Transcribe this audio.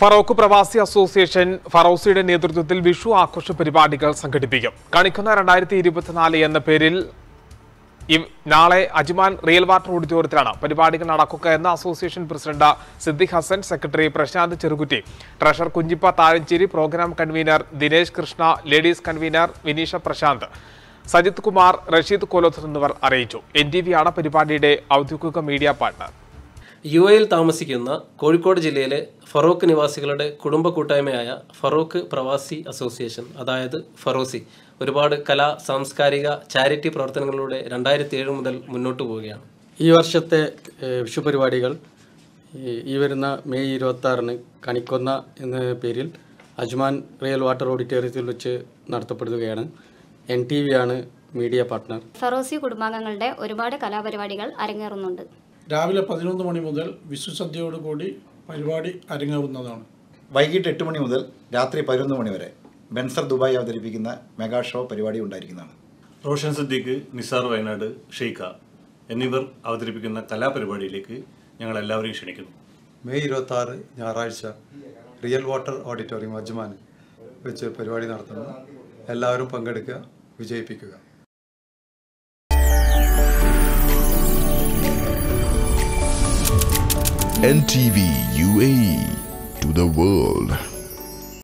ഫറോക്ക് പ്രവാസി അസോസിയേഷൻ ഫറോസിയുടെ നേതൃത്വത്തിൽ വിഷു ആഘോഷ പരിപാടികൾ സംഘടിപ്പിക്കും കണിക്കുന്ന രണ്ടായിരത്തി ഇരുപത്തിനാല് എന്ന പേരിൽ ഇവ് നാളെ അജ്മാൻ റിയൽ വാട്ടർ ഓഡിറ്റോറിയത്തിലാണ് പരിപാടികൾ നടക്കുക എന്ന് association president Siddique Hasan secretary Prashanth Cherukutty treasurer Kunchippa Thazhancheri programme convener Dinesh Krishna ladies convener Vineesha Prashanth Sajith Kumar Rasheed Koloth എന്നിവർ അറിയിച്ചു എൻ ടി വിയാണ് പരിപാടിയുടെ ഔദ്യോഗിക മീഡിയ പാർട്ണർ യു എയിൽ താമസിക്കുന്ന കോഴിക്കോട് ജില്ലയിലെ ഫറോക്ക് നിവാസികളുടെ കുടുംബ കൂട്ടായ്മയായ ഫറോക്ക് പ്രവാസി അസോസിയേഷൻ അതായത് ഫറോസി ഒരുപാട് കലാ സാംസ്കാരിക ചാരിറ്റി പ്രവർത്തനങ്ങളിലൂടെ രണ്ടായിരത്തി ഏഴ് മുതൽ മുന്നോട്ട് പോവുകയാണ് ഈ വർഷത്തെ ഏഹ്, വിഷു പരിപാടികൾ ഈ- ഈ വരുന്ന മെയ് ഇരുപത്തി ആറിന് കണിക്കൊന്ന എന്ന പേരിൽ അജ്മാൻ റിയൽ വാട്ടർ ഓഡിറ്റോറിയത്തിൽ വെച്ച് നടത്തപ്പെടുകയാണ് എൻ ടി വി ആണ് മീഡിയ പാർട്ട്ണർ ഫറോസി കുടുംബാംഗങ്ങളുടെ ഒരുപാട് കലാപരിപാടികൾ അരങ്ങേറുന്നുണ്ട് രാവിലെ പതിനൊന്ന് മണി മുതൽ വിഷുസദ്യയോടുകൂടി പരിപാടി അരങ്ങാവുന്നതാണ് വൈകിട്ട് എട്ട് മണി മുതൽ രാത്രി പതിനൊന്ന് മണി വരെ ബെൻസർ ദുബായ് അവതരിപ്പിക്കുന്ന മെഗാ ഷോ പരിപാടി ഉണ്ടായിരിക്കുന്നതാണ് റോഷൻ സിദ്ദീഖ് നിസാർ വയനാട് ഷെയ്ഖ എന്നിവർ അവതരിപ്പിക്കുന്ന കലാപരിപാടിയിലേക്ക് ഞങ്ങൾ എല്ലാവരെയും ക്ഷണിക്കുന്നു മെയ് ഇരുപത്തി ആറ് ഞായറാഴ്ച റിയൽ വാട്ടർ ഓഡിറ്റോറിയം അജ്മാൻ വെച്ച് പരിപാടി നടത്തുന്നു എല്ലാവരും പങ്കെടുക്കുക വിജയിപ്പിക്കുക NTV UAE to the world.